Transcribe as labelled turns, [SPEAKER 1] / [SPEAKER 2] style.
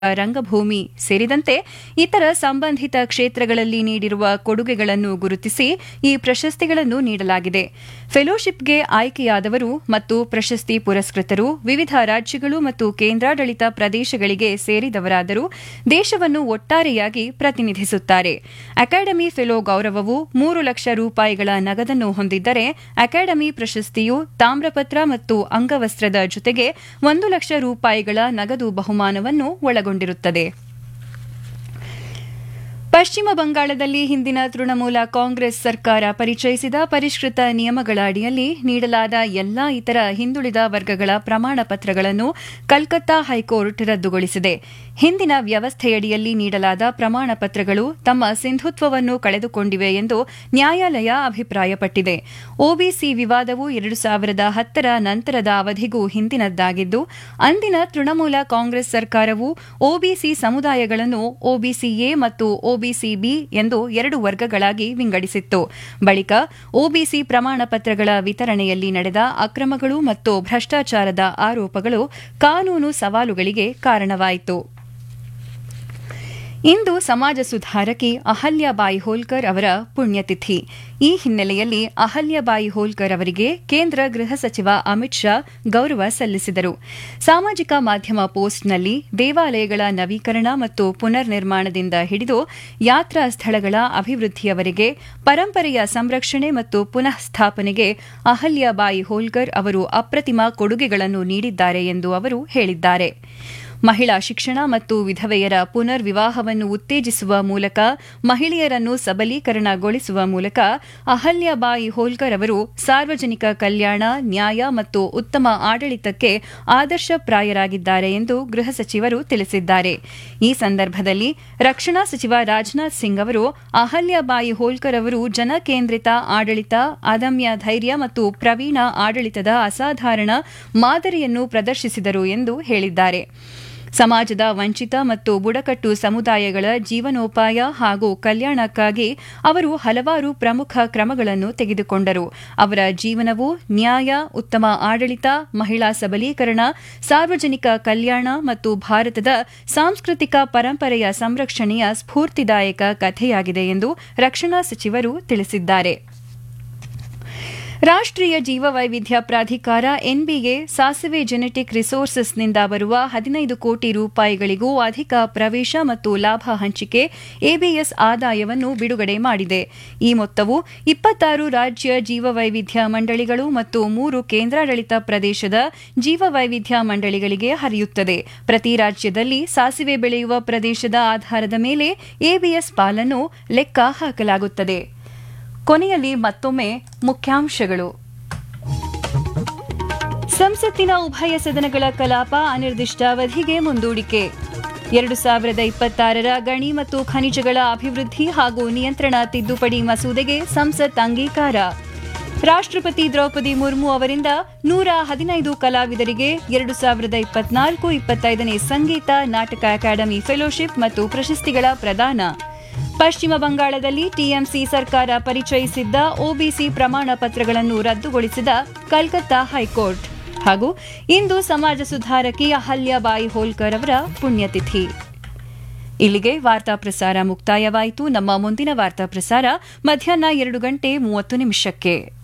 [SPEAKER 1] ರಂಗಭೂಮಿ ಸೇರಿದಂತೆ ಇತರ ಸಂಬಂಧಿತ ಕ್ಷೇತ್ರಗಳಲ್ಲಿ ನೀಡಿರುವ ಕೊಡುಗೆಗಳನ್ನು ಗುರುತಿಸಿ ಈ ಪ್ರಶಸ್ತಿಗಳನ್ನು ನೀಡಲಾಗಿದೆ ಫೆಲೋಶಿಪ್ಗೆ ಆಯ್ಕೆಯಾದವರು ಮತ್ತು ಪ್ರಶಸ್ತಿ ಪುರಸ್ಕೃತರು ವಿವಿಧ ರಾಜ್ಯಗಳು ಮತ್ತು ಕೇಂದ್ರಾಡಳಿತ ಪ್ರದೇಶಗಳಿಗೆ ಸೇರಿದವರಾದರೂ ದೇಶವನ್ನು ಒಟ್ಟಾರೆಯಾಗಿ ಪ್ರತಿನಿಧಿಸುತ್ತಾರೆ ಅಕಾಡೆಮಿ ಫೆಲೋ ಗೌರವವು ಮೂರು ಲಕ್ಷ ರೂಪಾಯಿಗಳ ನಗದನ್ನು ಹೊಂದಿದ್ದರೆ ಅಕಾಡೆಮಿ ಪ್ರಶಸ್ತಿಯು ತಾಮ್ರಪತ್ರ ಮತ್ತು ಅಂಗವಸ್ತ್ರದ ಜೊತೆಗೆ ಒಂದು ಲಕ್ಷ ರೂಪಾಯಿಗಳ ನಗದು ಬಹುಮಾನವನ್ನು ಒಳಗೊಂಡಿರುತ್ತದೆ ಪಶ್ಚಿಮ ಬಂಗಾಳದಲ್ಲಿ ಹಿಂದಿನ ತೃಣಮೂಲ ಕಾಂಗ್ರೆಸ್ ಸರ್ಕಾರ ಪರಿಚಯಿಸಿದ ಪರಿಷ್ಕೃತ ನಿಯಮಗಳ ಅಡಿಯಲ್ಲಿ ನೀಡಲಾದ ಎಲ್ಲಾ ಇತರ ಹಿಂದುಳಿದ ವರ್ಗಗಳ ಪ್ರಮಾಣ ಪತ್ರಗಳನ್ನು ಕಲ್ಕತ್ತಾ ಹೈಕೋರ್ಟ್ ರದ್ದುಗೊಳಿಸಿದೆ ಹಿಂದಿನ ವ್ಯವಸ್ಥೆಯಡಿಯಲ್ಲಿ ನೀಡಲಾದ ಪ್ರಮಾಣ ಪತ್ರಗಳು ತಮ್ಮ ಸಿಂಧುತ್ವವನ್ನು ಕಳೆದುಕೊಂಡಿವೆ ಎಂದು ನ್ಯಾಯಾಲಯ ಅಭಿಪ್ರಾಯಪಟ್ಟಿದೆ ಒಬಿಸಿ ವಿವಾದವು ಎರಡು ಸಾವಿರದ ಹತ್ತರ ನಂತರದ ಅವಧಿಗೂ ಹಿಂದಿನದ್ದಾಗಿದ್ದು ಅಂದಿನ ತೃಣಮೂಲ ಕಾಂಗ್ರೆಸ್ ಸರ್ಕಾರವು ಒಬಿಸಿ ಸಮುದಾಯಗಳನ್ನು ಒಬಿಸಿ ಎ ಮತ್ತು ಒಬಿಸಿ ಬಿ ಎಂದು ಎರಡು ವರ್ಗಗಳಾಗಿ ವಿಂಗಡಿಸಿತ್ತು ಬಳಿಕ ಒಬಿಸಿ ಪ್ರಮಾಣ ಪತ್ರಗಳ ವಿತರಣೆಯಲ್ಲಿ ನಡೆದ ಅಕ್ರಮಗಳು ಮತ್ತು ಭ್ರಷ್ಟಾಚಾರದ ಆರೋಪಗಳು ಕಾನೂನು ಸವಾಲುಗಳಿಗೆ ಕಾರಣವಾಯಿತು ಇಂದು ಸಮಾಜ ಸುಧಾರಕಿ ಅಹಲ್ಯಾಬಾಯಿ ಹೋಲ್ಕರ್ ಅವರ ಪುಣ್ಯತಿಥಿ ಈ ಹಿನ್ನೆಲೆಯಲ್ಲಿ ಅಹಲ್ಯಾಬಾಯಿ ಹೋಲ್ಕರ್ ಅವರಿಗೆ ಕೇಂದ್ರ ಗೃಹ ಸಚಿವ ಅಮಿತ್ ಶಾ ಗೌರವ ಸಲ್ಲಿಸಿದರು ಸಾಮಾಜಿಕ ಮಾಧ್ಯಮ ಪೋಸ್ಟ್ನಲ್ಲಿ ದೇವಾಲಯಗಳ ನವೀಕರಣ ಮತ್ತು ಪುನರ್ ನಿರ್ಮಾಣದಿಂದ ಹಿಡಿದು ಯಾತ್ರಾ ಸ್ಥಳಗಳ ಅಭಿವೃದ್ಧಿಯವರೆಗೆ ಪರಂಪರೆಯ ಸಂರಕ್ಷಣೆ ಮತ್ತು ಪುನಃ ಸ್ಥಾಪನೆಗೆ ಅಹಲ್ಯಾಬಾಯಿ ಹೋಲ್ಕರ್ ಅವರು ಅಪ್ರತಿಮ ಕೊಡುಗೆಗಳನ್ನು ನೀಡಿದ್ದಾರೆ ಎಂದು ಅವರು ಹೇಳಿದ್ದಾರೆ ಮಹಿಳಾ ಶಿಕ್ಷಣ ಮತ್ತು ವಿಧವೆಯರ ಪುನರ್ ವಿವಾಹವನ್ನು ಉತ್ತೇಜಿಸುವ ಮೂಲಕ ಮಹಿಳೆಯರನ್ನು ಸಬಲೀಕರಣಗೊಳಿಸುವ ಮೂಲಕ ಅಹಲ್ಯಾಬಾಯಿ ಹೋಲ್ಕರ್ ಅವರು ಸಾರ್ವಜನಿಕ ಕಲ್ಯಾಣ ನ್ಯಾಯ ಮತ್ತು ಉತ್ತಮ ಆಡಳಿತಕ್ಕೆ ಆದರ್ಶಪ್ರಾಯರಾಗಿದ್ದಾರೆ ಎಂದು ಗೃಹ ಸಚಿವರು ತಿಳಿಸಿದ್ದಾರೆ ಈ ಸಂದರ್ಭದಲ್ಲಿ ರಕ್ಷಣಾ ಸಚಿವ ರಾಜನಾಥ್ ಸಿಂಗ್ ಅವರು ಅಹಲ್ಯಾಬಾಯಿ ಹೋಲ್ಕರ್ ಅವರು ಜನಕೇಂದ್ರಿತ ಆಡಳಿತ ಅದಮ್ಯ ಧೈರ್ಯ ಮತ್ತು ಪ್ರವೀಣ ಆಡಳಿತದ ಅಸಾಧಾರಣ ಮಾದರಿಯನ್ನು ಪ್ರದರ್ಶಿಸಿದರು ಎಂದು ಹೇಳಿದ್ದಾರೆ ಸಮಾಜದ ವಂಚಿತ ಮತ್ತು ಬುಡಕಟ್ಟು ಸಮುದಾಯಗಳ ಜೀವನೋಪಾಯ ಹಾಗೂ ಕಲ್ಯಾಣಕ್ಕಾಗಿ ಅವರು ಹಲವಾರು ಪ್ರಮುಖ ಕ್ರಮಗಳನ್ನು ತೆಗೆದುಕೊಂಡರು ಅವರ ಜೀವನವು ನ್ಯಾಯ ಉತ್ತಮ ಆಡಳಿತ ಮಹಿಳಾ ಸಬಲೀಕರಣ ಸಾರ್ವಜನಿಕ ಕಲ್ಯಾಣ ಮತ್ತು ಭಾರತದ ಸಾಂಸ್ಕೃತಿಕ ಪರಂಪರೆಯ ಸಂರಕ್ಷಣೆಯ ಸ್ಫೂರ್ತಿದಾಯಕ ಕಥೆಯಾಗಿದೆ ಎಂದು ರಕ್ಷಣಾ ಸಚಿವರು ತಿಳಿಸಿದ್ದಾರೆ ರಾಷ್ಟ್ರೀಯ ಜೀವವೈವಿಧ್ಯ ಪ್ರಾಧಿಕಾರ ಎನ್ಬಿಎ ಸಾಸಿವೆ ಜೆನೆಟಿಕ್ ರಿಸೋರ್ಸಸ್ನಿಂದ ಬರುವ ಹದಿನೈದು ಕೋಟಿ ರೂಪಾಯಿಗಳಿಗೂ ಅಧಿಕ ಪ್ರವೇಶ ಮತ್ತು ಲಾಭ ಹಂಚಿಕೆ ಎಬಿಎಸ್ ಆದಾಯವನ್ನು ಬಿಡುಗಡೆ ಮಾಡಿದೆ ಈ ಮೊತ್ತವು ಇಪ್ಪತ್ತಾರು ರಾಜ್ಯ ಜೀವವೈವಿಧ್ಯ ಮಂಡಳಿಗಳು ಮತ್ತು ಮೂರು ಕೇಂದ್ರಾಡಳಿತ ಪ್ರದೇಶದ ಜೀವವೈವಿಧ್ಯ ಮಂಡಳಿಗಳಿಗೆ ಹರಿಯುತ್ತದೆ ಪ್ರತಿ ರಾಜ್ಯದಲ್ಲಿ ಸಾಸಿವೆ ಬೆಳೆಯುವ ಪ್ರದೇಶದ ಆಧಾರದ ಮೇಲೆ ಎಬಿಎಸ್ ಪಾಲನ್ನು ಲೆಕ್ಕ ಹಾಕಲಾಗುತ್ತದೆ ಕೊನೆಯಲ್ಲಿ ಮತ್ತೊಮ್ಮೆ ಮುಖ್ಯಾಂಶಗಳು ಸಂಸತ್ತಿನ ಉಭಯ ಸದನಗಳ ಕಲಾಪ ಅನಿರ್ದಿಷ್ಟಾವಧಿಗೆ ಮುಂದೂಡಿಕೆ ಎರಡು ಸಾವಿರದ ಇಪ್ಪತ್ತಾರರ ಗಣಿ ಮತ್ತು ಖನಿಜಗಳ ಅಭಿವೃದ್ಧಿ ಹಾಗೂ ನಿಯಂತ್ರಣ ತಿದ್ದುಪಡಿ ಮಸೂದೆಗೆ ಸಂಸತ್ ಅಂಗೀಕಾರ ರಾಷ್ಟ್ರಪತಿ ದ್ರೌಪದಿ ಮುರ್ಮು ಅವರಿಂದ ನೂರ ಹದಿನೈದು ಕಲಾವಿದರಿಗೆ ಎರಡು ಸಾವಿರದ ಇಪ್ಪತ್ನಾಲ್ಕು ಇಪ್ಪತ್ತೈದನೇ ಸಂಗೀತ ನಾಟಕ ಅಕಾಡೆಮಿ ಫೆಲೋಶಿಪ್ ಮತ್ತು ಪ್ರಶಸ್ತಿಗಳ ಪ್ರದಾನ ಪಶ್ಚಿಮ ಬಂಗಾಳದಲ್ಲಿ ಟಿಎಂಸಿ ಸರ್ಕಾರ ಪರಿಚಯಿಸಿದ್ದ ಒಬಿಸಿ ಪ್ರಮಾಣ ಪತ್ರಗಳನ್ನು ರದ್ದುಗೊಳಿಸಿದ ಕಲ್ಕತ್ತಾ ಹೈಕೋರ್ಟ್ ಹಾಗೂ ಇಂದು ಸಮಾಜ ಸುಧಾರಕಿ ಅಹಲ್ಯಾಬಾಯಿ ಹೋಲ್ಕರ್ ಅವರ ಪುಣ್ಯತಿಥಿ ಇಲ್ಲಿಗೆ ವಾರ್ತಾ ಪ್ರಸಾರ ಮುಕ್ತಾಯವಾಯಿತು ನಮ್ಮ ಮುಂದಿನ ವಾರ್ತಾ ಪ್ರಸಾರ ಮಧ್ಯಾಹ್ನ ಎರಡು ಗಂಟೆ ಮೂವತ್ತು ನಿಮಿಷಕ್ಕೆ